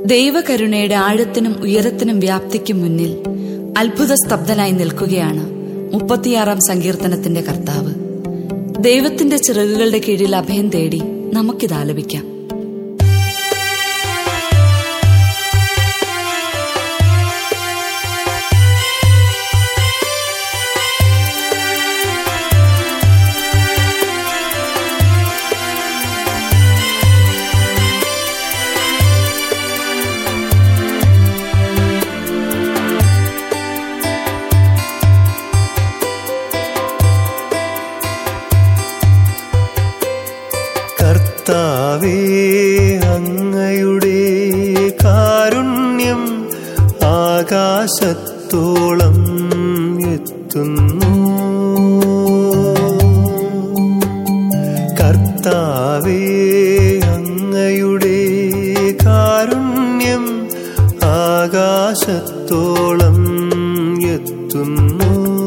ദൈവകരുണയുടെ ആഴത്തിനും ഉയരത്തിനും വ്യാപ്തിക്കും മുന്നിൽ അത്ഭുത സ്തബ്ധനായി നിൽക്കുകയാണ് മുപ്പത്തിയാറാം സങ്കീർത്തനത്തിന്റെ കർത്താവ് ദൈവത്തിന്റെ ചിറകുകളുടെ കീഴിൽ അഭയം തേടി നമുക്കിത് ആലപിക്കാം കർത്താവേ അങ്ങയുടെ കാരുണ്യം ആകാശത്തോളം എത്തുന്നു കർത്താവേ അങ്ങയുടെ കാരുണ്യം ആകാശത്തോളം എത്തുന്നു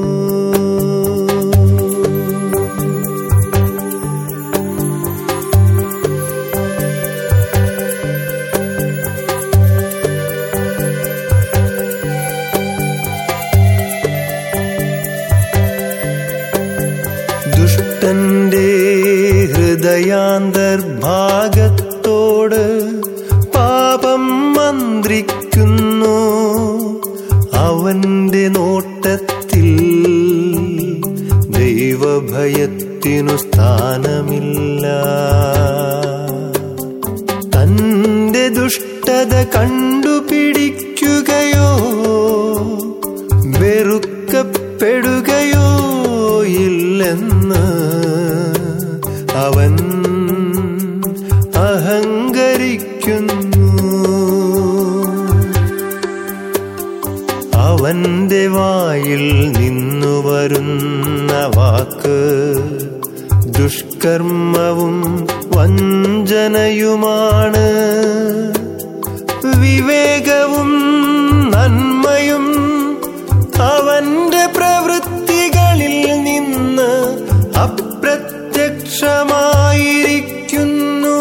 ദുഷ്ടന്റെ ഹൃദയാന്തർഭാഗത്തോട് പാപം മന്ത്രിക്കുന്നു അവന്റെ നോട്ടത്തിൽ ദൈവഭയത്തിനു സ്ഥാനമില്ല തന്റെ ദുഷ്ടത കണ്ടുപിടിക്കുകയോ വെറുക്കപ്പെടുകയോ ഇല്ലെന്ന് അവൻ അഹങ്കരിക്കുന്നു അവന്റെ വായിൽ നിന്നു വരുന്ന വാക്ക് ദുഷ്കർമ്മവും വഞ്ചനയുമാണ് വിവേകവും നന്മയും അവന്റെ പ്രവൃത്തികളിൽ നിന്ന് അപ്രത്യക്ഷമായിരിക്കുന്നു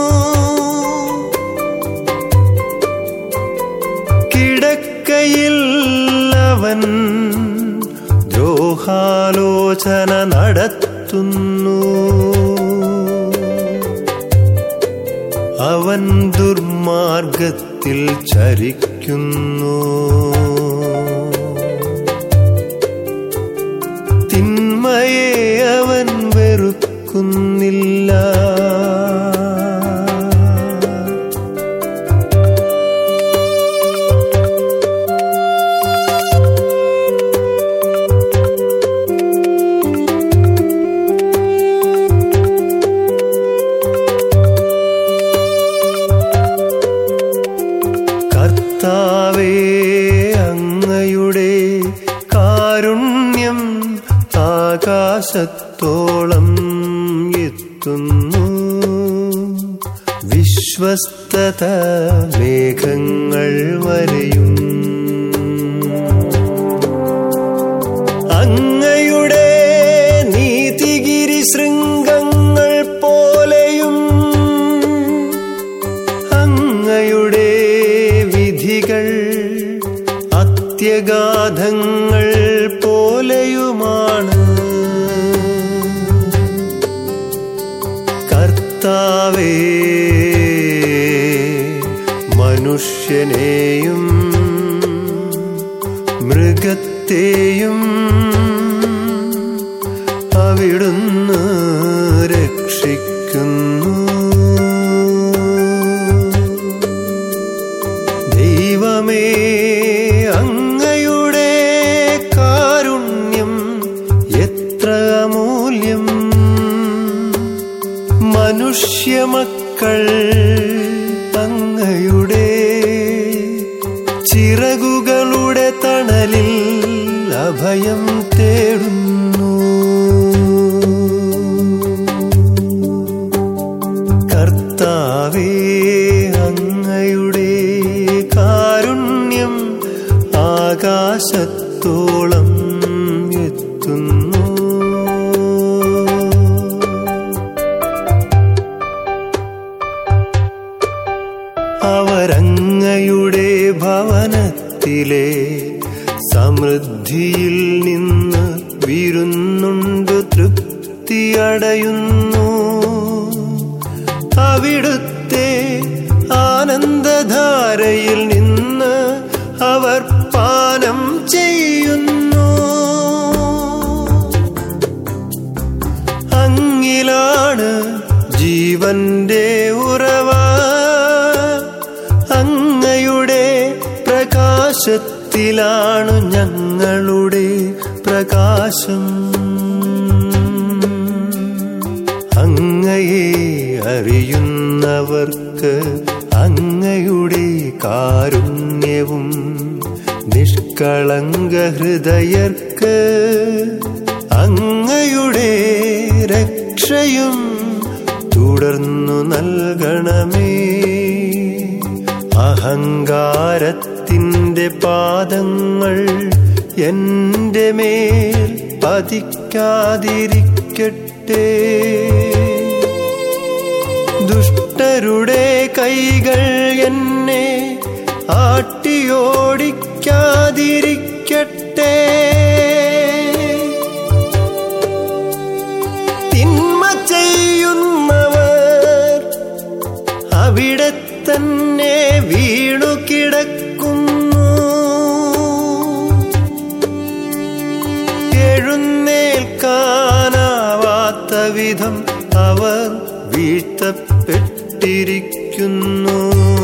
കിടക്കയിൽ അവൻ ദ്രോഹാലോചന നടത്തുന്നു അവൻ ദുർമാർഗത്തിൽ ചരിക്കുന്നു തിന്മയെ അവൻ വെറുക്കുന്നില്ല കർത്താവേ അങ്ങയുടെ കാരുണ്യം ആകാശത്തോളം എത്തുന്നു വിശ്വസ്തത മേഘങ്ങൾ വരെയും അങ്ങയുടെ നീതിഗിരി ശൃംഗങ്ങൾ പോലെയും അങ്ങയുടെ വിധികൾ അത്യഗാധങ്ങൾ പോലെയുമാണ് കർത്താവേ മനുഷ്യനെയും മൃഗത്തെയും അവിടുന്ന് രക്ഷിക്കുന്നു ദൈവമേ അങ്ങയുടെ കാരുണ്യം എത്ര അമൂല്യം മനുഷ്യമക്കൾ അങ്ങയുടെ ചിറകുകളുടെ തണലിൽ അഭയം തേടുന്നു കർത്താവേ അങ്ങയുടെ കാരുണ്യം ആകാശത്തോളം എത്തുന്നു അവരങ്ങയുടെ ഭവനത്തിലെ സമൃദ്ധിയിൽ നിന്ന് വിരുന്നുണ്ട് തൃപ്തിയടയുന്നു അവിടുത്തെ ആനന്ദധാരയിൽ നിന്ന് അവർ പാനം ചെയ്യുന്നു അങ്ങിലാണ് ജീവന്റെ ഉറവ അങ്ങയുടെ പ്രകാശത്തിലാണു ഞങ്ങളുടെ പ്രകാശം അങ്ങയെ അറിയുന്നവർക്ക് അങ്ങയുടെ കാരുണ്യവും നിഷ്കളങ്ക ഹൃദയർക്ക് അങ്ങയുടെ രക്ഷയും തുടർന്നു നൽകണമേ അഹങ്കാരത്തിൻ്റെ പാദങ്ങൾ എൻ്റെ മേൽ പതിക്കാതിരിക്കട്ടെ ദുഷ്ടരുടെ കൈകൾ എന്നെ ആട്ടിയോടിക്കാതിരിക്കട്ടെ തിന്മ ചെയ്യുന്നവർ അവിടെ തന്നെ വീണു കിടക്കുന്നു എഴുന്നേൽക്കാനാവാത്ത വിധം അവർ വീഴ്ത്തപ്പെട്ടിരിക്കുന്നു